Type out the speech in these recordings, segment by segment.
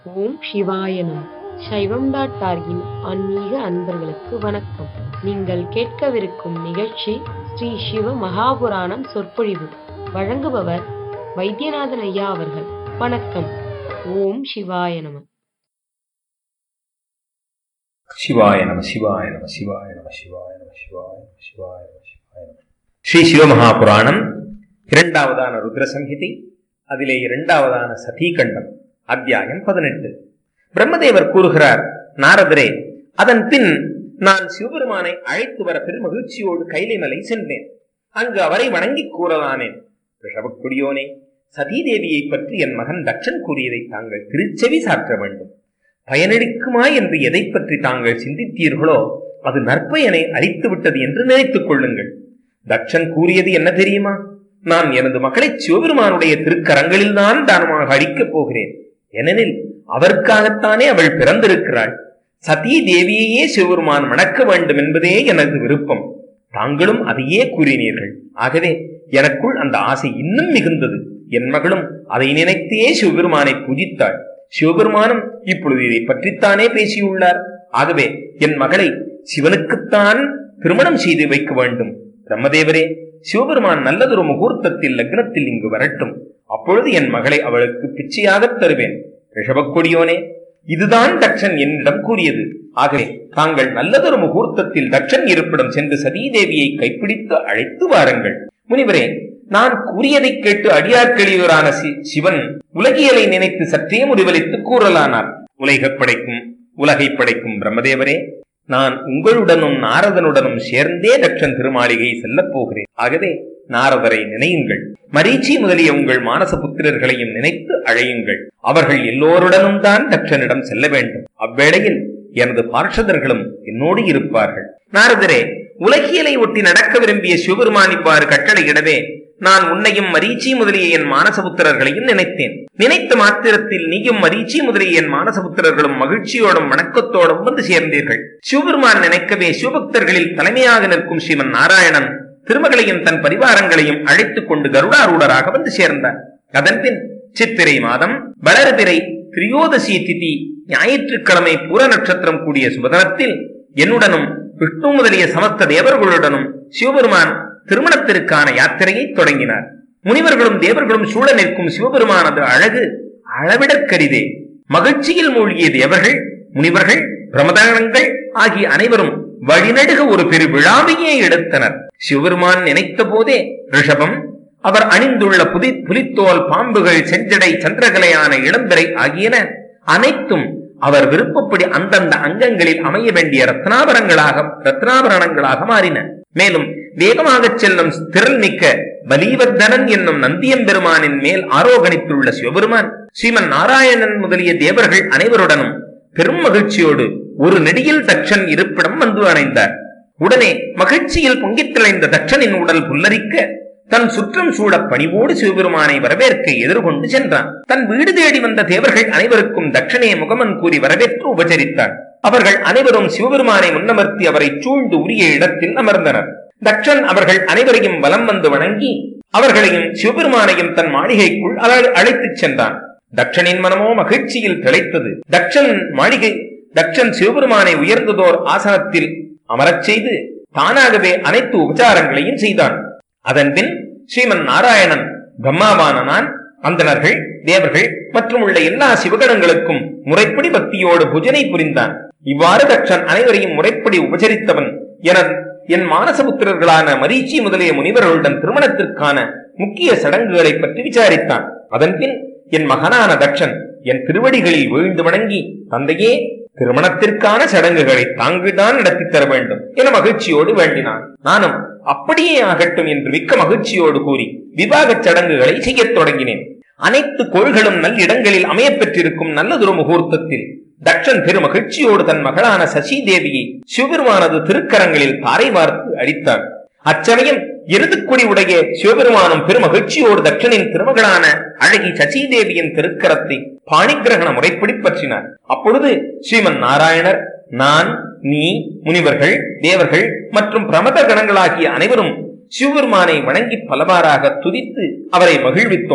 ஓம் சிவாய நம சைவம் டாட் டார்கின் ஆன்மீக அன்பர்களுக்கு வணக்கம் நீங்கள் கேட்கவிருக்கும் நிகழ்ச்சி ஸ்ரீ சிவ மகாபுராணம் சொற்பொழிவு வழங்குபவர் வைத்தியநாதன் ஐயா அவர்கள் வணக்கம் ஓம் சிவாய நம சிவாய நம சிவாய நம சிவாய நம சிவாய நம சிவாய நம சிவாய நம சிவாய நம ஸ்ரீ சிவமகாபுராணம் இரண்டாவதான ருத்ர சங்கீதை அதிலே இரண்டாவதான சதீகண்டம் அத்தியாயம் பதினெட்டு பிரம்மதேவர் கூறுகிறார் நாரதரே அதன் பின் நான் சிவபெருமானை அழைத்து வர பெருமகிழ்ச்சியோடு கைலை மலை சென்றேன் அங்கு அவரை வணங்கி கூறலானேன் ரிஷபக்குடியோனே சதீதேவியை பற்றி என் மகன் தட்சன் கூறியதை தாங்கள் திருச்செவி சாற்ற வேண்டும் பயனளிக்குமா என்று எதை பற்றி தாங்கள் சிந்தித்தீர்களோ அது நற்பயனை அளித்து விட்டது என்று நினைத்துக் கொள்ளுங்கள் தட்சன் கூறியது என்ன தெரியுமா நான் எனது மகளை சிவபெருமானுடைய திருக்கரங்களில் தான் தானமாக அழிக்கப் போகிறேன் ஏனெனில் அவருக்காகத்தானே அவள் பிறந்திருக்கிறாள் சதீ தேவியையே சிவபெருமான் மணக்க வேண்டும் என்பதே எனது விருப்பம் தாங்களும் அதையே கூறினீர்கள் ஆகவே எனக்குள் அந்த ஆசை இன்னும் மிகுந்தது என் மகளும் அதை நினைத்தே சிவபெருமானை பூஜித்தாள் சிவபெருமானும் இப்பொழுது இதை பற்றித்தானே பேசியுள்ளார் ஆகவே என் மகளை சிவனுக்குத்தான் திருமணம் செய்து வைக்க வேண்டும் பிரம்மதேவரே சிவபெருமான் நல்லதொரு முகூர்த்தத்தில் லக்னத்தில் இங்கு வரட்டும் அப்பொழுது என் மகளை அவளுக்கு பிச்சையாகத் தருவேன் ரிஷபக்கொடியோனே இதுதான் தக்ஷன் என்னிடம் கூறியது ஆகவே தாங்கள் நல்லதொரு முகூர்த்தத்தில் தக்ஷன் இருப்பிடம் சென்று சதீதேவியை கைப்பிடித்து அழைத்து வாருங்கள் முனிவரே நான் கூறியதை கேட்டு அடியார்கெளியோரான சிவன் உலகியலை நினைத்து சற்றே முடிவளித்து கூறலானார் உலகப் படைக்கும் உலகை படைக்கும் பிரம்மதேவரே நான் உங்களுடனும் நாரதனுடனும் சேர்ந்தே தட்சன் திருமாளிகை செல்லப் போகிறேன் ஆகவே நாரதரை நினையுங்கள் மரீச்சி முதலிய உங்கள் மானச புத்திரர்களையும் நினைத்து அழையுங்கள் அவர்கள் எல்லோருடனும் தான் தட்சனிடம் செல்ல வேண்டும் அவ்வேளையில் எனது பார்ஷதர்களும் என்னோடு இருப்பார்கள் நாரதரே உலகியலை ஒட்டி நடக்க விரும்பிய சிவபெருமான் இவ்வாறு கட்டளையிடவே நான் உன்னையும் மரீச்சி முதலிய என் மானசபுத்திரர்களையும் நினைத்தேன் நினைத்த மாத்திரத்தில் நீயும் மரீச்சி முதலிய என் மானசபுத்திரர்களும் மகிழ்ச்சியோடும் வணக்கத்தோடும் வந்து சேர்ந்தீர்கள் சிவபெருமான் நினைக்கவே சிவபக்தர்களில் தலைமையாக நிற்கும் ஸ்ரீமன் நாராயணன் திருமகளையும் தன் பரிவாரங்களையும் அழைத்துக் கொண்டு கருடாரூடராக வந்து சேர்ந்தார் அதன்பின் சித்திரை மாதம் வளர்பிறை திரியோதசி திதி ஞாயிற்றுக்கிழமை பூர நட்சத்திரம் கூடிய சுபதனத்தில் என்னுடனும் விஷ்ணு முதலிய சமஸ்த தேவர்களுடனும் சிவபெருமான் திருமணத்திற்கான யாத்திரையை தொடங்கினார் முனிவர்களும் தேவர்களும் சூழ நிற்கும் சிவபெருமானது அழகு அளவிடற்கரிதே மகிழ்ச்சியில் மூழ்கிய தேவர்கள் முனிவர்கள் பிரமதகணங்கள் ஆகிய அனைவரும் வழிநடுக ஒரு பெரு விழாவையே எடுத்தனர் சிவபெருமான் நினைத்த போதே ரிஷபம் அவர் அணிந்துள்ள புதி புலித்தோல் பாம்புகள் செஞ்சடை சந்திரகலையான இளம்பிறை ஆகியன அனைத்தும் அவர் விருப்பப்படி அந்தந்த அங்கங்களில் அமைய வேண்டிய ரத்னாபரங்களாக ரத்னாபரணங்களாக மாறின மேலும் வேகமாக செல்லும் திரள் மிக்க பலீவர்தனன் என்னும் நந்தியம் பெருமானின் மேல் ஆரோகணித்துள்ள சிவபெருமான் ஸ்ரீமன் நாராயணன் முதலிய தேவர்கள் அனைவருடனும் பெரும் மகிழ்ச்சியோடு ஒரு நெடியில் தட்சன் இருப்பிடம் வந்து அணைந்தார் உடனே மகிழ்ச்சியில் பொங்கித் திளைந்த தட்சனின் உடல் புல்லரிக்க தன் சுற்றம் சூழ பணிவோடு சிவபெருமானை வரவேற்க எதிர்கொண்டு சென்றான் தன் வீடு தேடி வந்த தேவர்கள் அனைவருக்கும் தட்சணே முகமன் கூறி வரவேற்று உபசரித்தான் அவர்கள் அனைவரும் சிவபெருமானை முன்னமர்த்தி அவரை சூழ்ந்து உரிய இடத்தில் அமர்ந்தனர் தட்சன் அவர்கள் அனைவரையும் வலம் வந்து வணங்கி அவர்களையும் சிவபெருமானையும் தன் மாளிகைக்குள் அழைத்துச் சென்றான் தட்சனின் மனமோ மகிழ்ச்சியில் திளைத்தது தட்சன் மாளிகை தட்சன் சிவபெருமானை உயர்ந்ததோர் ஆசனத்தில் அமரச் செய்து தானாகவே அனைத்து உபச்சாரங்களையும் செய்தான் அதன்பின் ஸ்ரீமன் நாராயணன் பிரம்மாவான நான் அந்தணர்கள் தேவர்கள் மற்றும் உள்ள எல்லா சிவகணங்களுக்கும் முறைப்படி பக்தியோடு புஜனை புரிந்தான் இவ்வாறு தட்சன் அனைவரையும் முறைப்படி உபசரித்தவன் என என் மானசபுத்திரர்களான மரீச்சி முதலிய முனிவர்களுடன் திருமணத்திற்கான முக்கிய சடங்குகளை பற்றி விசாரித்தான் அதன்பின் என் மகனான தட்சன் என் திருவடிகளில் வீழ்ந்து வணங்கி தந்தையே திருமணத்திற்கான சடங்குகளை தாங்கள்தான் நடத்தி தர வேண்டும் என மகிழ்ச்சியோடு வேண்டினான் நானும் அப்படியே ஆகட்டும் என்று மிக்க மகிழ்ச்சியோடு கூறி விவாகச் சடங்குகளை செய்யத் தொடங்கினேன் அனைத்து கோள்களும் நல்லிடங்களில் அமையப்பெற்றிருக்கும் நல்லதொரு முகூர்த்தத்தில் தட்சன் பெருமகிழ்ச்சியோடு தன் மகளான சசி தேவியை சிவபெருமானது திருக்கரங்களில் தாரை வார்த்து அடித்தான் அச்சமயம் எருதுக்குடி உடைய சிவபெருமானும் பெருமகிழ்ச்சியோடு தட்சனின் திருமகளான அழகி சசிதேவியின் திருக்கரத்தை பாணிகிரகண முறைப்படி பற்றினார் அப்பொழுது ஸ்ரீமன் நாராயணர் நான் நீ முனிவர்கள் தேவர்கள் மற்றும் பிரமத கணங்களாகிய அனைவரும் சிவபெருமானை வணங்கி பலவாறாக துதித்து அவரை மகிழ்வித்தோம்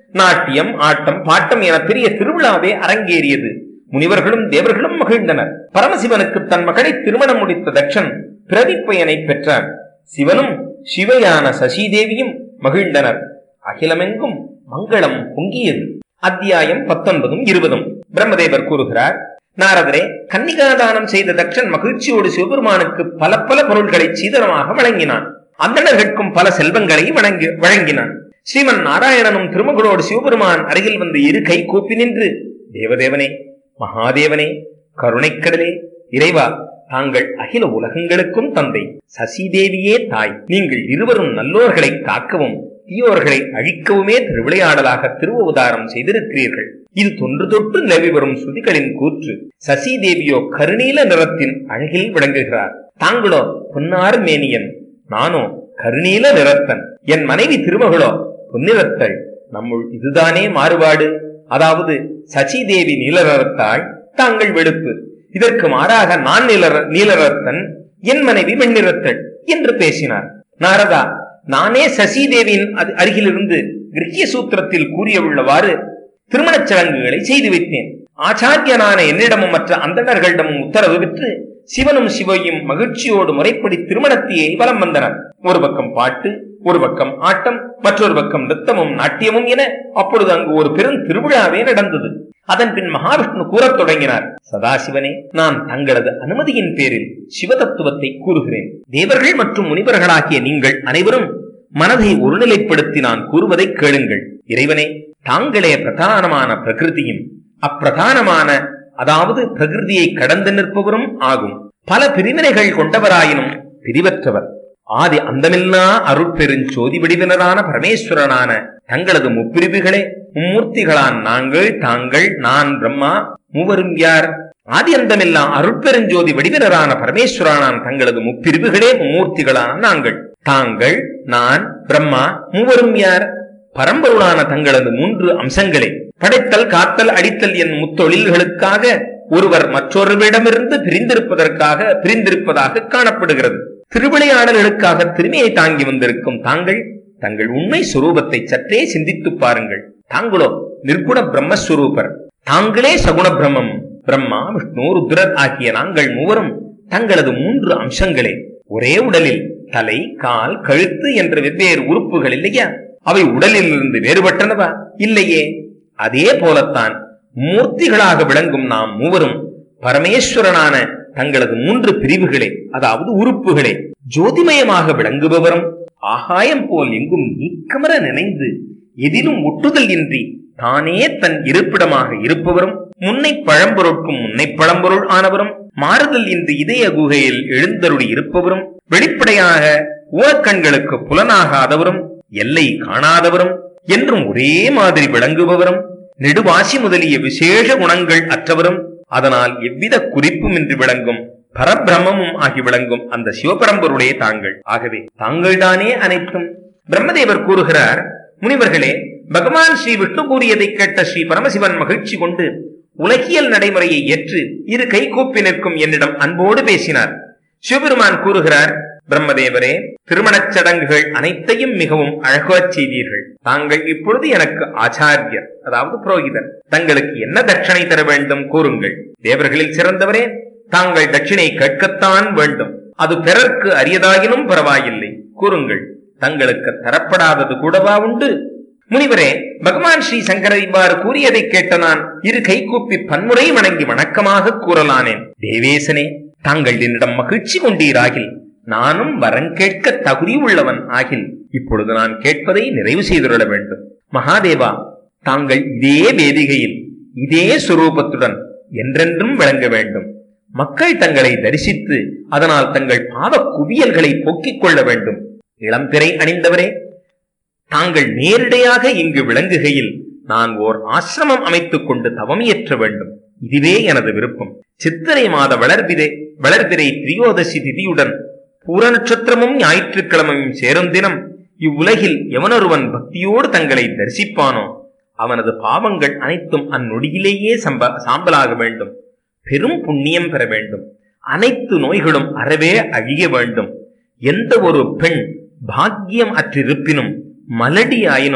நாட்டியம் ஆட்டம் பாட்டம் என பெரிய திருவிழாவே அரங்கேறியது முனிவர்களும் தேவர்களும் மகிழ்ந்தனர் பரமசிவனுக்கு தன் மகளை திருமணம் முடித்த தக்ஷன் பிரதிப்பயனை பெற்றான் சிவனும் சிவையான சசிதேவியும் மகிழ்ந்தனர் அகிலமெங்கும் மங்களம் பொங்கியது அத்தியாயம் பத்தொன்பதும் இருபதும் பிரம்மதேவர் கூறுகிறார் நாரதரே கன்னிகாதானம் செய்த தக்ஷன் மகிழ்ச்சியோடு சிவபெருமானுக்கு பல பல பொருள்களை சீதனமாக வழங்கினான் அந்தணர்களுக்கும் பல செல்வங்களை வழங்கி வழங்கினான் ஸ்ரீமன் நாராயணனும் திருமகளோடு சிவபெருமான் அருகில் வந்து இரு கை கூப்பி நின்று தேவதேவனே மகாதேவனே கருணைக்கடலே இறைவா தாங்கள் அகில உலகங்களுக்கும் தந்தை சசிதேவியே தாய் நீங்கள் இருவரும் நல்லோர்களை காக்கவும் தீயோர்களை அழிக்கவுமே திருவிளையாடலாக திருவவதாரம் செய்திருக்கிறீர்கள் இது தொன்று தொட்டு நிலவி வரும் ஸ்ருதிகளின் கூற்று சசி தேவியோ கருநீல நிறத்தின் அழகில் விளங்குகிறார் தாங்களோ பொன்னார் மேனியன் நானோ கருநீல நிறத்தன் என் மனைவி திருமகளோ பொன்னிறத்தள் நம்முள் இதுதானே மாறுபாடு அதாவது சசி தேவி நீலரத்தாள் தாங்கள் வெளுப்பு இதற்கு மாறாக நான் நீலர நீலரத்தன் என் மனைவி வெண்ணிறத்தள் என்று பேசினார் நாரதா நானே சசி தேவியின் அது- அருகிலிருந்து கிரகிய சூத்திரத்தில் கூறியுள்ளவாறு திருமணச் சடங்குகளை செய்து வைத்தேன் ஆச்சாரியனான என்னிடமும் மற்ற அந்தணர்களிடமும் உத்தரவு பெற்று சிவனும் சிவையும் மகிழ்ச்சியோடு முறைப்படி திருமணத்தையே வலம் வந்தனர் ஒரு பக்கம் பாட்டு ஒரு பக்கம் ஆட்டம் மற்றொரு பக்கம் நிறுத்தமும் நாட்டியமும் என அப்பொழுது அங்கு ஒரு பெரும் திருவிழாவே நடந்தது அதன் பின் மகாவிஷ்ணு கூறத் தொடங்கினார் சதாசிவனே நான் தங்களது அனுமதியின் பேரில் சிவதத்துவத்தை கூறுகிறேன் தேவர்கள் மற்றும் முனிவர்களாகிய நீங்கள் அனைவரும் மனதை ஒருநிலைப்படுத்தி நான் கூறுவதை கேளுங்கள் இறைவனே தாங்களே பிரதானமான பிரகிருதியும் அப்பிரதானமான அதாவது பிரகிருதியை கடந்து நிற்பவரும் ஆகும் பல பிரிவினைகள் கொண்டவராயினும் பிரிவற்றவர் ஆதி அந்தமில்லா அருட்பெருஞ்சோதி வடிவினரான பரமேஸ்வரனான தங்களது முப்பிரிவுகளே மும்மூர்த்திகளான் நாங்கள் தாங்கள் நான் பிரம்மா மூவரும் யார் ஆதி அந்தமில்லா அருட்பெருஞ்சோதி வடிவினரான பரமேஸ்வரனான் தங்களது முப்பிரிவுகளே மும்மூர்த்திகளான நாங்கள் தாங்கள் நான் பிரம்மா மூவரும் யார் பரம்பொருளான தங்களது மூன்று அம்சங்களே படைத்தல் காத்தல் அடித்தல் என்னும் முத்தொழில்களுக்காக ஒருவர் மற்றொருவரிடமிருந்து பிரிந்திருப்பதற்காக பிரிந்திருப்பதாக காணப்படுகிறது திருவிளையாடல்களுக்காக திருமையை தாங்கி வந்திருக்கும் தாங்கள் தங்கள் உண்மை சுரூபத்தை சற்றே சிந்தித்துப் பாருங்கள் தாங்களோ நிர்குண பிரம்மஸ்வரூபர் தாங்களே சகுண பிரம்மம் பிரம்மா விஷ்ணு ருத்ரர் ஆகிய நாங்கள் மூவரும் தங்களது மூன்று அம்சங்களே ஒரே உடலில் தலை கால் கழுத்து என்ற வெவ்வேறு உறுப்புகள் இல்லையா அவை உடலில் இருந்து வேறுபட்டனவா இல்லையே அதே போலத்தான் மூர்த்திகளாக விளங்கும் நாம் மூவரும் பரமேஸ்வரனான தங்களது மூன்று பிரிவுகளே அதாவது உறுப்புகளே ஜோதிமயமாக விளங்குபவரும் ஆகாயம் போல் எங்கும் நீக்கமர நினைந்து எதிலும் ஒட்டுதல் இன்றி தானே தன் இருப்பிடமாக இருப்பவரும் முன்னை பழம்பொருட்கும் முன்னை பழம்பொருள் ஆனவரும் மாறுதல் இன்றி இதய குகையில் எழுந்தருளி இருப்பவரும் வெளிப்படையாக ஊரக்கண்களுக்கு புலனாகாதவரும் எல்லை காணாதவரும் என்றும் ஒரே மாதிரி விளங்குபவரும் நெடுவாசி முதலிய விசேஷ குணங்கள் அற்றவரும் அதனால் எவ்வித குறிப்புமின்றி விளங்கும் பரபிரம்மமும் ஆகி விளங்கும் அந்த சிவபரம்பொருளே தாங்கள் ஆகவே தாங்கள்தானே அனைத்தும் பிரம்மதேவர் கூறுகிறார் முனிவர்களே பகவான் ஸ்ரீ விஷ்ணு கூறியதை கேட்ட ஸ்ரீ பரமசிவன் மகிழ்ச்சி கொண்டு உலகியல் நடைமுறையை ஏற்று இரு கைகூப்பி நிற்கும் என்னிடம் அன்போடு பேசினார் சிவபெருமான் கூறுகிறார் பிரம்மதேவரே திருமணச் சடங்குகள் அனைத்தையும் மிகவும் அழகாச் செய்தீர்கள் தாங்கள் இப்பொழுது எனக்கு ஆச்சாரியர் அதாவது புரோகிதர் தங்களுக்கு என்ன தட்சணை தர வேண்டும் கூறுங்கள் தேவர்களில் சிறந்தவரே தாங்கள் தட்சிணை கேட்கத்தான் வேண்டும் அது பிறர்க்கு அரியதாயினும் பரவாயில்லை கூறுங்கள் தங்களுக்கு தரப்படாதது கூடவா உண்டு முனிவரே பகவான் ஸ்ரீ சங்கரர் இவ்வாறு கூறியதை கேட்ட நான் இரு கைகூப்பி பன்முறை வணங்கி வணக்கமாக கூறலானேன் தேவேசனே தாங்கள் என்னிடம் மகிழ்ச்சி கொண்டீராகில் நானும் வரம் கேட்க தகுதி உள்ளவன் ஆகில் இப்பொழுது நான் கேட்பதை நிறைவு செய்துள்ள வேண்டும் மகாதேவா தாங்கள் இதே வேதிகையில் இதே சுரூபத்துடன் என்றென்றும் விளங்க வேண்டும் மக்கள் தங்களை தரிசித்து அதனால் தங்கள் பாவ குவியல்களை போக்கிக் கொள்ள வேண்டும் இளம்பிறை அணிந்தவரே தாங்கள் நேரிடையாக இங்கு விளங்குகையில் நான் ஓர் ஆசிரமம் அமைத்துக் கொண்டு தவம் இயற்ற வேண்டும் இதுவே எனது விருப்பம் சித்திரை மாத வளர்பிறை வளர்பிறை திரியோதசி திதியுடன் பூர நட்சத்திரமும் ஞாயிற்றுக்கிழமையும் சேரும் தினம் இவ்வுலகில் எவனொருவன் பக்தியோடு தங்களை தரிசிப்பானோ அவனது பாவங்கள் அனைத்தும் அந்நொடியிலேயே சம்ப சாம்பலாக வேண்டும் பெரும் புண்ணியம் பெற வேண்டும் அனைத்து நோய்களும் அறவே அழிய வேண்டும் எந்த ஒரு பெண் பாக்கியம் அற்றிருப்பினும் மலடி ஆயினும்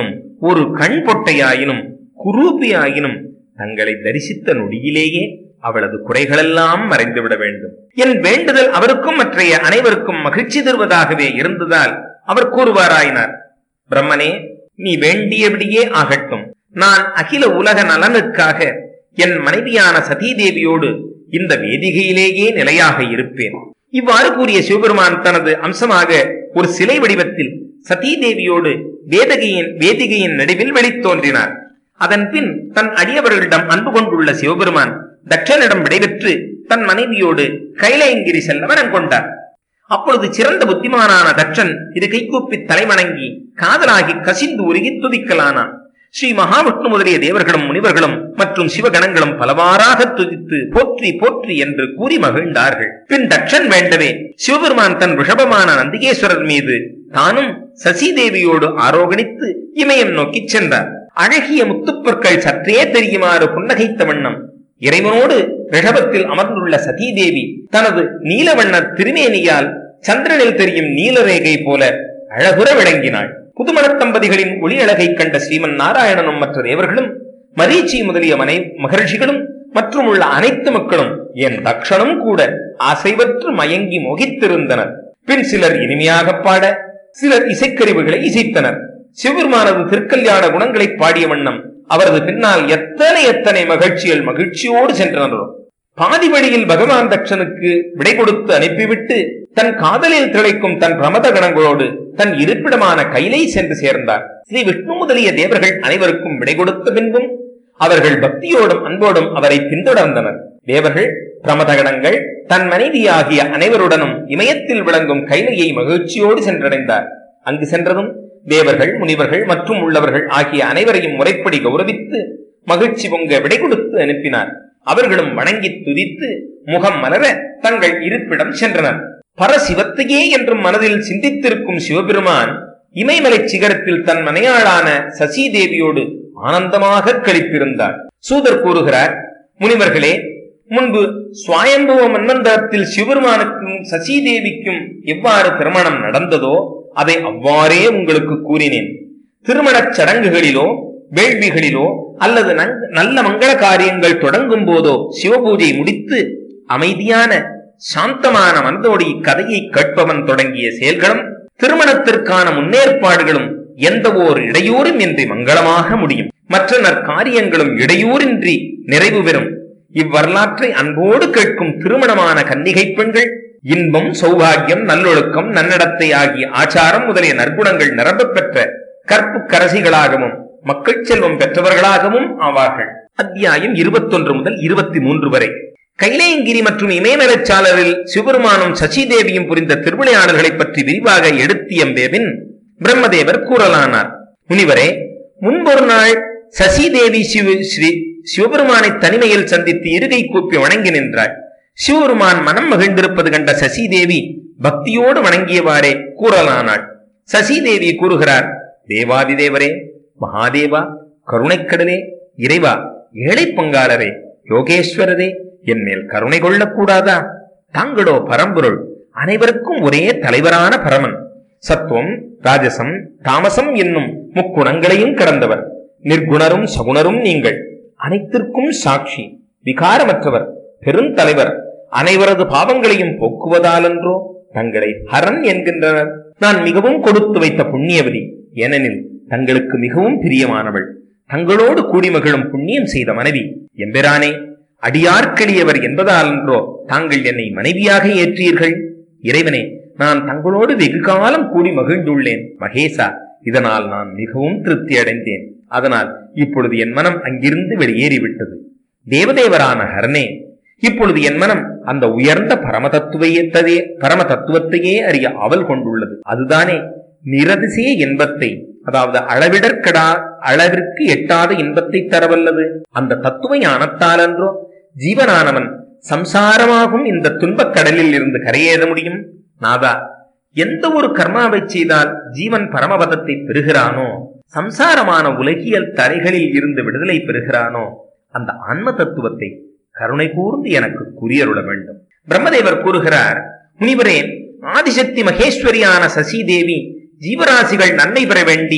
ஒரு கண் பொட்டையாயினும் குரூபியாயினும் தங்களை தரிசித்த நொடியிலேயே அவளது குறைகளெல்லாம் மறைந்துவிட வேண்டும் என் வேண்டுதல் அவருக்கும் மற்றைய அனைவருக்கும் மகிழ்ச்சி தருவதாகவே இருந்ததால் அவர் கூறுவாராயினார் பிரம்மனே நீ வேண்டியபடியே ஆகட்டும் நான் அகில உலக நலனுக்காக என் மனைவியான சதீதேவியோடு இந்த வேதிகையிலேயே நிலையாக இருப்பேன் இவ்வாறு கூறிய சிவபெருமான் தனது அம்சமாக ஒரு சிலை வடிவத்தில் சதீதேவியோடு வேதகையின் வேதிகையின் நடுவில் வெளித்தோன்றினார் அதன் பின் தன் அடியவர்களிடம் அன்பு கொண்டுள்ள சிவபெருமான் தட்சனிடம் விடைபெற்று தன் மனைவியோடு கைலயங்கிரி செல்ல மனம் கொண்டார் அப்பொழுது சிறந்த புத்திமானான தட்சன் இரு கைகூப்பி தலைவணங்கி காதலாகி கசிந்து உருகி துதிக்கலானான் ஸ்ரீ மகாவிஷ்ணு முதலிய தேவர்களும் முனிவர்களும் மற்றும் சிவகணங்களும் பலவாறாக துதித்து போற்றி போற்றி என்று கூறி மகிழ்ந்தார்கள் பின் தட்சன் வேண்டவே சிவபெருமான் தன் ரிஷபமான நந்திகேஸ்வரர் மீது தானும் சசிதேவியோடு ஆரோகணித்து இமயம் நோக்கிச் சென்றார் அழகிய முத்துப்பற்கள் சற்றே தெரியுமாறு புன்னகைத்த வண்ணம் இறைவனோடு ரிஷபத்தில் அமர்ந்துள்ள சதீதேவி தனது நீலவண்ண திருமேனியால் சந்திரனில் தெரியும் நீலரேகை போல அழகுற விளங்கினாள் புதுமணத் தம்பதிகளின் ஒளி அழகை கண்ட ஸ்ரீமன் நாராயணனும் மற்ற தேவர்களும் மரீச்சி முதலிய மனை மகர்ஷிகளும் மற்றும் உள்ள அனைத்து மக்களும் என் தக்ஷனும் கூட அசைவற்று மயங்கி மொகித்திருந்தனர் பின் சிலர் இனிமையாக பாட சிலர் இசைக்கருவிகளை இசைத்தனர் சிவபெருமானது திருக்கல்யாண குணங்களை பாடிய வண்ணம் அவரது பின்னால் எத்தனை எத்தனை மகிழ்ச்சிகள் மகிழ்ச்சியோடு சென்றனரோ பாதி வழியில் பகவான் தட்சனுக்கு விடை கொடுத்து அனுப்பிவிட்டு தன் காதலில் திளைக்கும் தன் பிரமத கணங்களோடு தன் இருப்பிடமான கைலை சென்று சேர்ந்தார் ஸ்ரீ விஷ்ணு முதலிய தேவர்கள் அனைவருக்கும் விடை கொடுத்த பின்பும் அவர்கள் பக்தியோடும் அன்போடும் அவரை பின்தொடர்ந்தனர் தேவர்கள் பிரமதகணங்கள் தன் மனைவியாகிய அனைவருடனும் இமயத்தில் விளங்கும் கைலையை மகிழ்ச்சியோடு சென்றடைந்தார் அங்கு சென்றதும் தேவர்கள் முனிவர்கள் மற்றும் உள்ளவர்கள் ஆகிய அனைவரையும் முறைப்படி கௌரவித்து மகிழ்ச்சி பொங்க விடை கொடுத்து அனுப்பினார் அவர்களும் வணங்கி துதித்து முகம் மலர தங்கள் இருப்பிடம் சென்றனர் பரசிவத்தையே என்றும் மனதில் சிந்தித்திருக்கும் சிவபெருமான் இமயமலை சிகரத்தில் தன் மனையாளான சசிதேவியோடு ஆனந்தமாக கழித்திருந்தார் சூதர் கூறுகிறார் முனிவர்களே முன்பு சுவாயம்புவ மன்னந்தரத்தில் சிவபெருமானுக்கும் சசிதேவிக்கும் எவ்வாறு திருமணம் நடந்ததோ அதை அவ்வாறே உங்களுக்கு கூறினேன் திருமணச் சடங்குகளிலோ வேள்விகளிலோ அல்லது நங்- நல்ல மங்கள காரியங்கள் தொடங்கும் போதோ சிவபூஜை முடித்து அமைதியான சாந்தமான மனதோடு இக்கதையை கேட்பவன் தொடங்கிய செயல்களும் திருமணத்திற்கான முன்னேற்பாடுகளும் எந்த ஓர் இடையூறும் இன்றி மங்களமாக முடியும் மற்ற நற்காரியங்களும் இடையூறின்றி நிறைவு பெறும் இவ்வரலாற்றை அன்போடு கேட்கும் திருமணமான கன்னிகை பெண்கள் இன்பம் சௌபாகியம் நல்லொழுக்கம் நன்னடத்தை ஆகிய ஆச்சாரம் முதலிய நற்குணங்கள் நிரம்பப் பெற்ற கற்பு கரசிகளாகவும் மக்கள் செல்வம் பெற்றவர்களாகவும் ஆவார்கள் அத்தியாயம் இருபத்தொன்று முதல் இருபத்தி மூன்று வரை கைலேயங்கிரி மற்றும் இமயமலைச்சாளரில் சிவபெருமானும் சசிதேவியும் புரிந்த திருவிளையாடல்களைப் பற்றி விரிவாக எடுத்தியம்பேவின் பிரம்மதேவர் கூறலானார் முனிவரே முன்பொரு நாள் சசிதேவி சிவ ஸ்ரீ சிவபெருமானை தனிமையில் சந்தித்து இருகை கூப்பி வணங்கி நின்றாள் சிவபெருமான் மனம் மகிழ்ந்திருப்பது கண்ட சசிதேவி பக்தியோடு வணங்கியவாறே கூறலானாள் சசிதேவி கூறுகிறார் தேவாதி தேவரே மகாதேவா கருணைக்கடலே இறைவா ஏழை பங்காளரே யோகேஸ்வரரே என் மேல் கருணை கொள்ளக்கூடாதா தாங்களோ பரம்பொருள் அனைவருக்கும் ஒரே தலைவரான பரமன் சத்துவம் ராஜசம் தாமசம் என்னும் முக்குணங்களையும் கடந்தவர் நிர்குணரும் சகுணரும் நீங்கள் அனைத்திற்கும் சாட்சி விகாரமற்றவர் பெருந்தலைவர் அனைவரது பாவங்களையும் போக்குவதாலன்றோ தங்களை ஹரன் என்கின்றனர் நான் மிகவும் கொடுத்து வைத்த புண்ணியவதி ஏனெனில் தங்களுக்கு மிகவும் பிரியமானவள் தங்களோடு கூடி மகிழும் புண்ணியம் செய்த மனைவி எம்பெரானே அடியார்க்கெளியவர் என்பதாலன்றோ தாங்கள் என்னை மனைவியாக ஏற்றீர்கள் இறைவனே நான் தங்களோடு வெகு காலம் கூடி மகிழ்ந்துள்ளேன் மகேசா இதனால் நான் மிகவும் திருப்தி அடைந்தேன் அதனால் இப்பொழுது என் மனம் அங்கிருந்து வெளியேறிவிட்டது தேவதேவரான ஹரனே இப்பொழுது என் மனம் அந்த உயர்ந்த பரம தத்துவத்தையே பரம தத்துவத்தையே அறிய ஆவல் கொண்டுள்ளது அதுதானே நிரதிசே இன்பத்தை அதாவது அளவிடற்கடா அளவிற்கு எட்டாத இன்பத்தை தரவல்லது அந்த தத்துவ ஞானத்தாலன்றோ ஜீவனானவன் சம்சாரமாகும் இந்த துன்பக் கடலில் இருந்து கரையேற முடியும் நாதா எந்த ஒரு கர்மாவை செய்தால் ஜீவன் பரமபதத்தை பெறுகிறானோ சம்சாரமான உலகியல் தரைகளில் இருந்து விடுதலை பெறுகிறானோ அந்த ஆன்ம தத்துவத்தை கருணை கூர்ந்து எனக்கு கூறியருள வேண்டும் பிரம்மதேவர் கூறுகிறார் முனிவரே ஆதிசக்தி மகேஸ்வரியான சசிதேவி ஜீவராசிகள் நன்மை பெற வேண்டி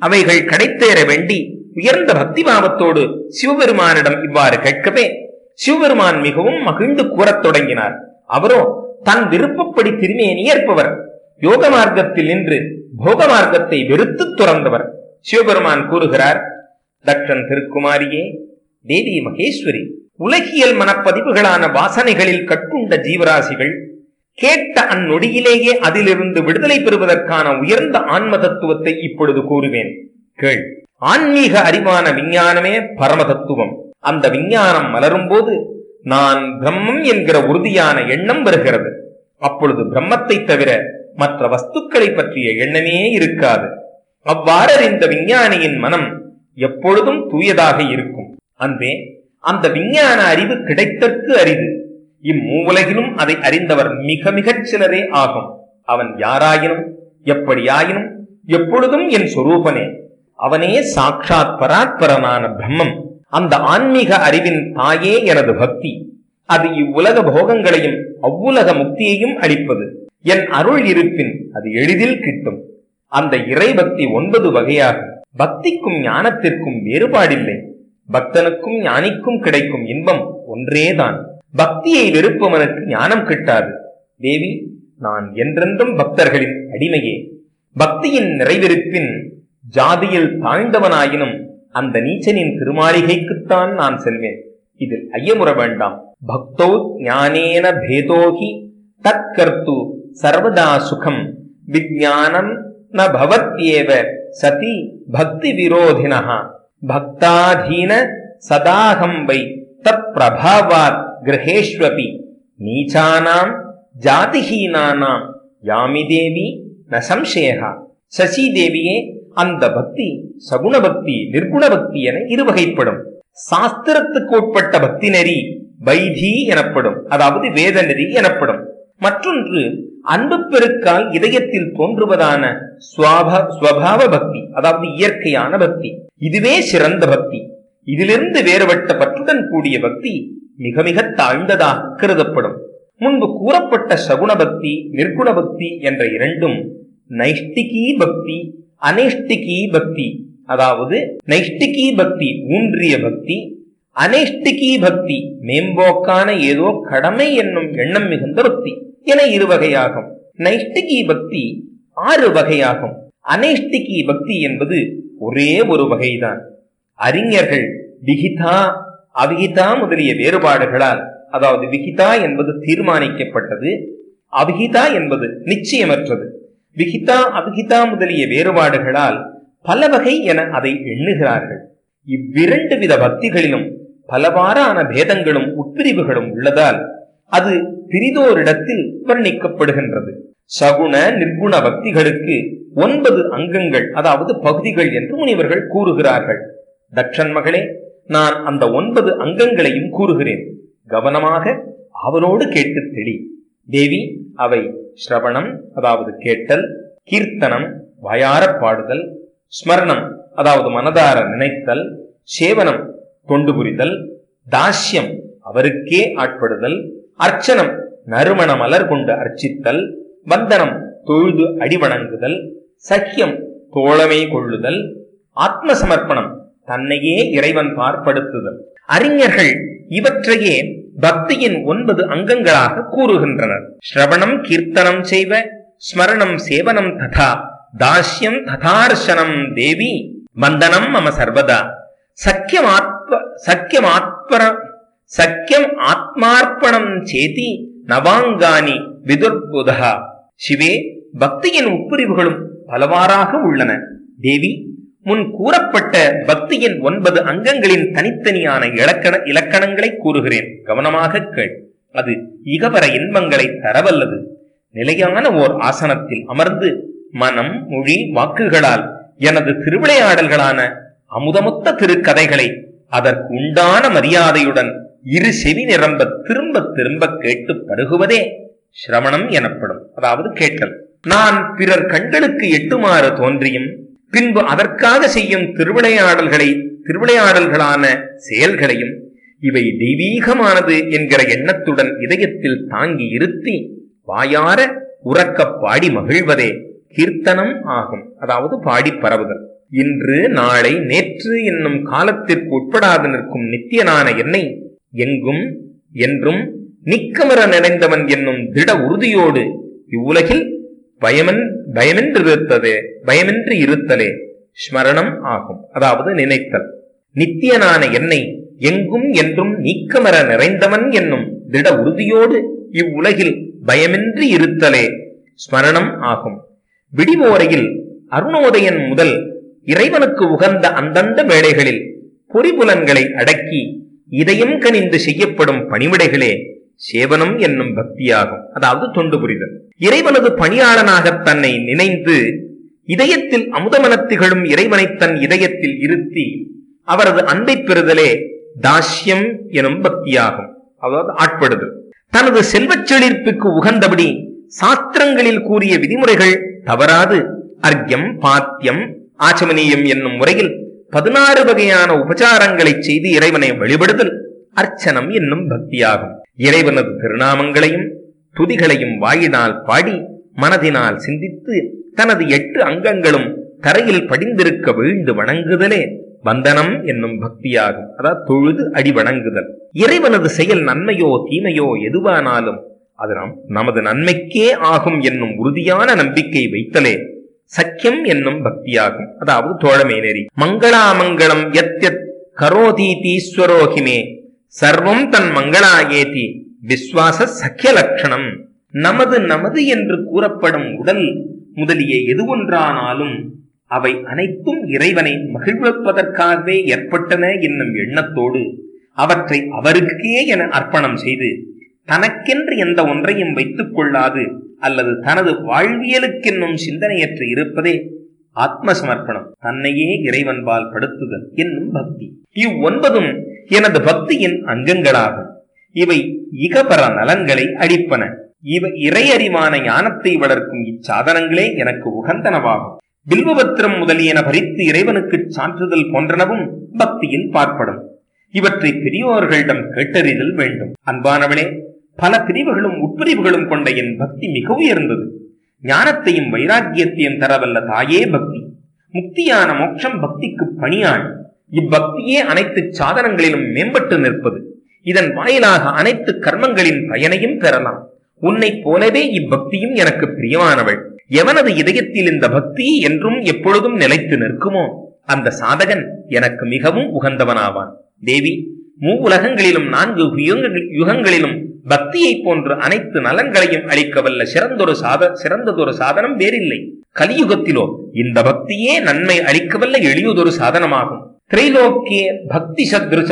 அவைகள் கிடைத்தேற வேண்டி உயர்ந்த பக்தி பாவத்தோடு சிவபெருமானிடம் இவ்வாறு கேட்கவே சிவபெருமான் மிகவும் மகிழ்ந்து கூறத் தொடங்கினார் அவரோ தன் விருப்பப்படி திருமேனி ஏற்பவர் யோக மார்க்கத்தில் நின்று போக மார்க்கத்தை வெறுத்து துறந்தவர் சிவபெருமான் கூறுகிறார் தக்ஷன் திருக்குமாரியே தேவி மகேஸ்வரி உலகியல் மனப்பதிவுகளான வாசனைகளில் கட்டுண்ட ஜீவராசிகள் கேட்ட அந்நொடியிலேயே அதிலிருந்து விடுதலை பெறுவதற்கான உயர்ந்த ஆன்ம தத்துவத்தை இப்பொழுது கூறுவேன் கேள் ஆன்மீக அறிவான விஞ்ஞானமே பரம தத்துவம் அந்த விஞ்ஞானம் மலரும் போது நான் பிரம்மம் என்கிற உறுதியான எண்ணம் வருகிறது அப்பொழுது பிரம்மத்தை தவிர மற்ற வஸ்துக்களை பற்றிய எண்ணமே இருக்காது அவ்வாறு இந்த விஞ்ஞானியின் மனம் எப்பொழுதும் தூயதாக இருக்கும் அன்பே அந்த விஞ்ஞான அறிவு கிடைத்தற்கு அரிது இம்மூவுலகிலும் அதை அறிந்தவர் மிக மிகச் சிலரே ஆகும் அவன் யாராயினும் எப்படியாயினும் எப்பொழுதும் என் சொரூபனே அவனே சாட்சாத் பராத்பரனான பிரம்மம் அந்த ஆன்மீக அறிவின் தாயே எனது பக்தி அது இவ்வுலக போகங்களையும் அவ்வுலக முக்தியையும் அளிப்பது என் அருள் இருப்பின் அது எளிதில் கிட்டும் அந்த இறை பக்தி ஒன்பது வகையாகும் பக்திக்கும் ஞானத்திற்கும் வேறுபாடில்லை பக்தனுக்கும் ஞானிக்கும் கிடைக்கும் இன்பம் ஒன்றேதான் பக்தியை வெறுப்பவனுக்கு ஞானம் கிட்டாது தேவி நான் என்றென்றும் பக்தர்களின் அடிமையே பக்தியின் நிறைவிருப்பின் ஜாதியில் தாழ்ந்தவனாயினும் அந்த நீச்சனின் திருமாளிகைக்குத்தான் நான் செல்வேன் இதில் ஐயமுற வேண்டாம் பக்தோ ஞானேன பேதோகி தற்கர்த்து சர்வதா சுகம் விஜானம் ந பவத்யேவ சதி பக்தி விரோதினஹ பக்தாதீன சதாகம் வை தத் பிரபாவாத் கிரகேஷ்வபி நீச்சானாம் ஜாதிஹீனானாம் யாமி தேவி ந சம்சேகா சசி தேவியே அந்த பக்தி சகுண பக்தி நிர்குண பக்தி என இருவகைப்படும் சாஸ்திரத்துக்கு உட்பட்ட பக்தி நெறி வைதி எனப்படும் அதாவது வேத நெறி எனப்படும் மற்றொன்று அன்பு பெருக்கால் இதயத்தில் தோன்றுவதான சுவாப ஸ்வபாவ பக்தி அதாவது இயற்கையான பக்தி இதுவே சிறந்த பக்தி இதிலிருந்து வேறுபட்ட பற்றுடன் கூடிய பக்தி மிக மிக தாழ்ந்ததாக கருதப்படும் முன்பு கூறப்பட்ட சகுண பக்தி நிர்குண பக்தி என்ற இரண்டும் நைஷ்டிகி பக்தி அனைஷ்டிகி பக்தி அதாவது நைஷ்டிகி பக்தி ஊன்றிய பக்தி அனைஷ்டிகி பக்தி மேம்போக்கான ஏதோ கடமை என்னும் எண்ணம் மிகுந்த பக்தி என இரு வகையாகும் நைஷ்டிகி பக்தி ஆறு வகையாகும் அனைஷ்டிகி பக்தி என்பது ஒரே ஒரு வகைதான் அறிஞர்கள் விகிதா அவிகிதா முதலிய வேறுபாடுகளால் அதாவது விகிதா என்பது தீர்மானிக்கப்பட்டது அவிகிதா என்பது நிச்சயமற்றது விகிதா அவிகிதா முதலிய வேறுபாடுகளால் பல வகை என அதை எண்ணுகிறார்கள் இவ்விரண்டு வித பக்திகளிலும் பலவாறான பேதங்களும் உட்பிரிவுகளும் உள்ளதால் அது பிரிதோரிடத்தில் வர்ணிக்கப்படுகின்றது சகுண நிர்குண பக்திகளுக்கு ஒன்பது அங்கங்கள் அதாவது பகுதிகள் என்று முனிவர்கள் கூறுகிறார்கள் தக்ஷன் மகளே நான் அந்த ஒன்பது அங்கங்களையும் கூறுகிறேன் கவனமாக அவனோடு கேட்டு தெளி தேவி அவை ஸ்ரவணம் அதாவது கேட்டல் கீர்த்தனம் வாயாரப் பாடுதல் ஸ்மரணம் அதாவது மனதார நினைத்தல் சேவனம் தொண்டு புரிதல் தாஸ்யம் அவருக்கே ஆட்படுதல் அர்ச்சனம் நறுமண மலர் கொண்டு அர்ச்சித்தல் வந்தனம் தொழுது அடிவணங்குதல் சக்கியம் தோழமை கொள்ளுதல் ஆத்ம சமர்ப்பணம் தன்னையே இறைவன் பார்ப்படுத்துதல் அறிஞர்கள் இவற்றையே பக்தியின் ஒன்பது அங்கங்களாக கூறுகின்றனர் ஸ்ரவணம் கீர்த்தனம் செய்வ ஸ்மரணம் சேவனம் ததா தாஸ்யம் ததார்ஷனம் தேவி வந்தனம் மம சர்வதா சக்கியம் ஆத்ம சக்கியம் ஆத்ம சக்கியம் ஆத்மார்ப்பணம் சேதி நவாங்கானி விதுர்புதா சிவே பக்தியின் உட்பிரிவுகளும் பலவாறாக உள்ளன தேவி முன் கூறப்பட்ட பக்தியின் ஒன்பது அங்கங்களின் தனித்தனியான இலக்கண இலக்கணங்களை கூறுகிறேன் கவனமாக கேள் அது இகபர இன்பங்களை தரவல்லது நிலையான ஓர் ஆசனத்தில் அமர்ந்து மனம் மொழி வாக்குகளால் எனது திருவிளையாடல்களான அமுதமொத்த திருக்கதைகளை அதற்கு உண்டான மரியாதையுடன் இரு செவி நிரம்ப திரும்ப திரும்ப கேட்டு பருகுவதே சிரவணம் எனப்படும் அதாவது கேட்டல் நான் பிறர் கண்களுக்கு எட்டுமாறு தோன்றியும் பின்பு அதற்காக செய்யும் திருவிளையாடல்களை திருவிளையாடல்களான செயல்களையும் இவை தெய்வீகமானது என்கிற எண்ணத்துடன் இதயத்தில் தாங்கி இருத்தி வாயார உறக்க பாடி மகிழ்வதே கீர்த்தனம் ஆகும் அதாவது பாடி பரவுதல் இன்று நாளை நேற்று என்னும் காலத்திற்கு உட்படாது நிற்கும் நித்தியனான என்னை எங்கும் என்றும் நிக்கமர நிறைந்தவன் என்னும் திட உறுதியோடு இவ்வுலகில் பயமன் பயமென்றிருத்ததே பயமின்றி இருத்தலே ஸ்மரணம் ஆகும் அதாவது நினைத்தல் நித்தியனான என்னை எங்கும் என்றும் நீக்கமர நிறைந்தவன் என்னும் திட உறுதியோடு இவ்வுலகில் பயமின்றி இருத்தலே ஸ்மரணம் ஆகும் விடிவோரையில் அருணோதயன் முதல் இறைவனுக்கு உகந்த அந்தந்த வேளைகளில் பொறிபுலன்களை அடக்கி இதயம் கனிந்து செய்யப்படும் பணிவிடைகளே சேவனம் என்னும் பக்தியாகும் அதாவது தொண்டு புரிதல் இறைவனது பணியாளனாக தன்னை நினைந்து இதயத்தில் அமுதமனத் திகழும் இறைவனை தன் இதயத்தில் இருத்தி அவரது அன்பை பெறுதலே தாஸ்யம் எனும் பக்தியாகும் அதாவது ஆட்படுதல் தனது செல்வச் செழிப்புக்கு உகந்தபடி சாஸ்திரங்களில் கூறிய விதிமுறைகள் தவறாது அர்க்யம் பாத்தியம் ஆச்சமனியம் என்னும் முறையில் பதினாறு வகையான உபச்சாரங்களை செய்து இறைவனை வழிபடுதல் அர்ச்சனம் என்னும் பக்தியாகும் இறைவனது திருநாமங்களையும் துதிகளையும் வாயினால் பாடி மனதினால் சிந்தித்து தனது எட்டு அங்கங்களும் தரையில் படிந்திருக்க வீழ்ந்து வணங்குதலே வந்தனம் என்னும் பக்தியாகும் அதாவது தொழுது அடி வணங்குதல் இறைவனது செயல் நன்மையோ தீமையோ எதுவானாலும் அது நம் நமது நன்மைக்கே ஆகும் என்னும் உறுதியான நம்பிக்கை வைத்தலே சக்கியம் என்னும் பக்தியாகும் அதாவது தோழமை நெறி மங்களாமங்கலம் எத் எத் கரோதீதீஸ்வரோகிமே சர்வம் தன் மங்களாயேதி விஸ்வாச சக்கிய லட்சணம் நமது நமது என்று கூறப்படும் உடல் முதலிய எது ஒன்றானாலும் அவை அனைத்தும் இறைவனை மகிழ்விப்பதற்காகவே ஏற்பட்டன என்னும் எண்ணத்தோடு அவற்றை அவருக்கே என அர்ப்பணம் செய்து தனக்கென்று எந்த ஒன்றையும் வைத்துக் கொள்ளாது அல்லது தனது வாழ்வியலுக்கென்னும் சிந்தனையற்று இருப்பதே ஆத்ம சமர்ப்பணம் தன்னையே இறைவன்பால் படுத்துதல் என்னும் பக்தி இவ்வொன்பதும் எனது பக்தியின் அங்கங்களாகும் இவை இகபர நலன்களை அளிப்பன இவ இறையறிவான ஞானத்தை வளர்க்கும் இச்சாதனங்களே எனக்கு உகந்தனவாகும் பில்வபத்திரம் முதலியன பறித்து இறைவனுக்கு சான்றிதழ் போன்றனவும் பக்தியில் பார்ப்படும் இவற்றை பெரியோர்களிடம் கேட்டறிதல் வேண்டும் அன்பானவளே பல பிரிவுகளும் உட்பிரிவுகளும் கொண்ட என் பக்தி மிக உயர்ந்தது ஞானத்தையும் வைராக்கியத்தையும் தரவல்ல தாயே பக்தி முக்தியான மோட்சம் பக்திக்கு பணியாள் இப்பக்தியே அனைத்து சாதனங்களிலும் மேம்பட்டு நிற்பது இதன் வாயிலாக அனைத்து கர்மங்களின் பயனையும் பெறலாம் உன்னைப் போலவே இப்பக்தியும் எனக்கு பிரியமானவள் எவனது இதயத்தில் இந்த பக்தி என்றும் எப்பொழுதும் நிலைத்து நிற்குமோ அந்த சாதகன் எனக்கு மிகவும் உகந்தவனாவான் தேவி மூவுலகங்களிலும் நான்கு யுகங்கள்- யுகங்களிலும் பக்தியை போன்ற அனைத்து நலன்களையும் அளிக்க வல்ல சிறந்தொரு சாத சிறந்ததொரு சாதனம் வேறில்லை கலியுகத்திலோ இந்த பக்தியே நன்மை அளிக்கவல்ல எளியதொரு சாதனமாகும் திரைலோக்கிய பக்தி சத்ருச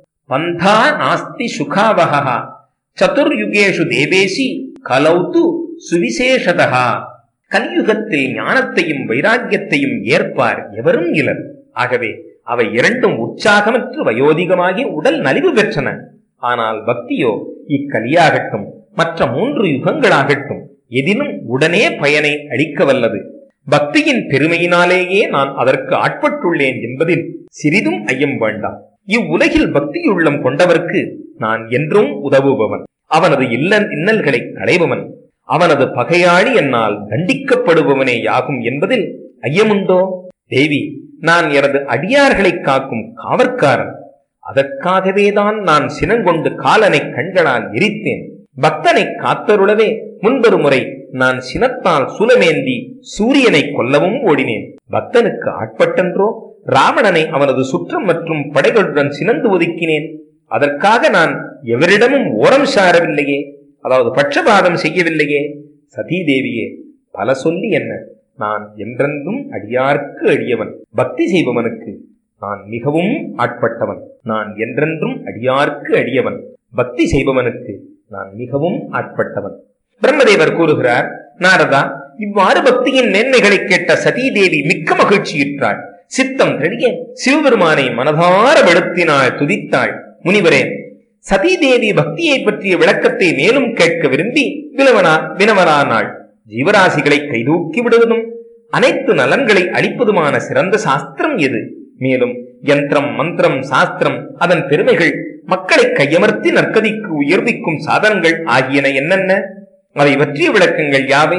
பந்தா நாஸ்தி சுகாவகா சதுர்யுகேஷு தேவேசி கலௌத்து சுவிசேஷதா கலியுகத்தில் ஞானத்தையும் வைராக்கியத்தையும் ஏற்பார் எவரும் இலர் ஆகவே அவை இரண்டும் உற்சாகமற்று வயோதிகமாகி உடல் நலிவு பெற்றன ஆனால் பக்தியோ இக்கலியாகட்டும் மற்ற மூன்று யுகங்களாகட்டும் எதிலும் உடனே பயனை அளிக்க வல்லது பக்தியின் பெருமையினாலேயே நான் அதற்கு ஆட்பட்டுள்ளேன் என்பதில் சிறிதும் ஐயம் வேண்டாம் இவ்வுலகில் பக்தியுள்ளம் கொண்டவர்க்கு நான் என்றும் உதவுபவன் அவனது இல்ல இன்னல்களை களைபவன் அவனது பகையாளி என்னால் தண்டிக்கப்படுபவனே யாகும் என்பதில் ஐயமுண்டோ தேவி நான் எனது அடியார்களை காக்கும் காவற்காரன் அதற்காகவேதான் நான் சினங்கொண்டு காலனை கண்களால் எரித்தேன் பக்தனை காத்தருளவே முன்பொரு முறை நான் சினத்தால் சுலமேந்தி சூரியனை கொல்லவும் ஓடினேன் பக்தனுக்கு ஆட்பட்டன்றோ ராவணனை அவனது சுற்றம் மற்றும் படைகளுடன் சினந்து ஒதுக்கினேன் அதற்காக நான் எவரிடமும் ஓரம் சாரவில்லையே அதாவது பட்சபாதம் செய்யவில்லையே சதீதேவியே பல சொல்லி என்ன நான் என்றென்றும் அடியார்க்கு அடியவன் பக்தி செய்பவனுக்கு நான் மிகவும் ஆட்பட்டவன் நான் என்றென்றும் அடியார்க்கு அடியவன் பக்தி செய்பவனுக்கு நான் மிகவும் ஆட்பட்டவன் பிரம்மதேவர் கூறுகிறார் நாரதா இவ்வாறு பக்தியின் மேன்மைகளை கேட்ட சதீதேவி மிக்க மகிழ்ச்சியுற்றாள் சித்தம் தெளிய சிவபெருமானை மனதார வெளுத்தினாள் துதித்தாள் முனிவரே சதீதேவி பக்தியை பற்றிய விளக்கத்தை மேலும் கேட்க விரும்பி வினவனா வினவனானாள் ஜீவராசிகளை கைதூக்கி விடுவதும் அனைத்து நலன்களை அளிப்பதுமான சிறந்த சாஸ்திரம் எது மேலும் யந்திரம் மந்திரம் சாஸ்திரம் அதன் பெருமைகள் மக்களை கையமர்த்தி நற்கதிக்கு உயர்விக்கும் சாதனங்கள் ஆகியன என்னென்ன அதை பற்றிய விளக்கங்கள் யாவை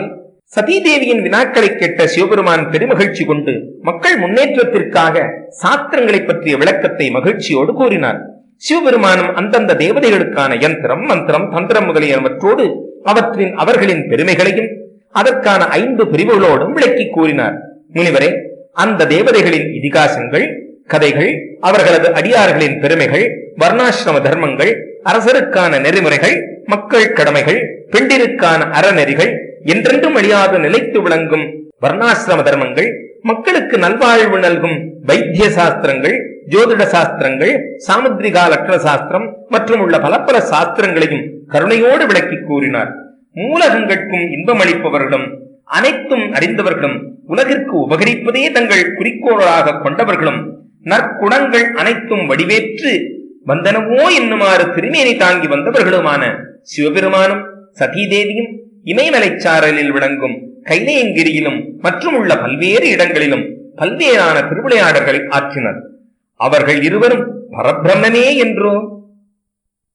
சதீதேவியின் வினாக்களை கேட்ட சிவபெருமான் பெருமகிழ்ச்சி கொண்டு மக்கள் முன்னேற்றத்திற்காக சாஸ்திரங்களை பற்றிய விளக்கத்தை மகிழ்ச்சியோடு கூறினார் சிவபெருமானும் அந்தந்த தேவதைகளுக்கான யந்திரம் மந்திரம் தந்திரம் முதலியவற்றோடு அவற்றின் அவர்களின் பெருமைகளையும் அதற்கான ஐந்து பிரிவுகளோடும் விளக்கி கூறினார் முனிவரே அந்த தேவதைகளின் இதிகாசங்கள் கதைகள் அவர்களது அடியார்களின் பெருமைகள் வர்ணாசிரம தர்மங்கள் அரசருக்கான நெறிமுறைகள் மக்கள் கடமைகள் பெண்டிருக்கான அறநெறிகள் என்றென்றும் அழியாது நிலைத்து விளங்கும் வர்ணாசிரம தர்மங்கள் மக்களுக்கு நல்வாழ்வு நல்கும் வைத்திய சாஸ்திரங்கள் ஜோதிட சாஸ்திரங்கள் சாமுத்ரிகா லட்சண சாஸ்திரம் மற்றும் உள்ள பல பல சாஸ்திரங்களையும் கருணையோடு விளக்கி கூறினார் மூலகங்கட்கும் இன்பமளிப்பவர்களும் அனைத்தும் அறிந்தவர்களும் உலகிற்கு உபகரிப்பதே தங்கள் குறிக்கோளாக கொண்டவர்களும் நற்குணங்கள் அனைத்தும் வடிவேற்று வந்தனவோ என்னுமாறு திருமேனி தாங்கி வந்தவர்களுமான சிவபெருமானும் சதீதேவியும் இமயமலைச்சாரலில் விளங்கும் கைலையங்கிரியிலும் மற்றும் உள்ள பல்வேறு இடங்களிலும் பல்வேறான திருவிளையாடல்களை ஆற்றினர் அவர்கள் இருவரும் பரபிரம்மனே என்றோ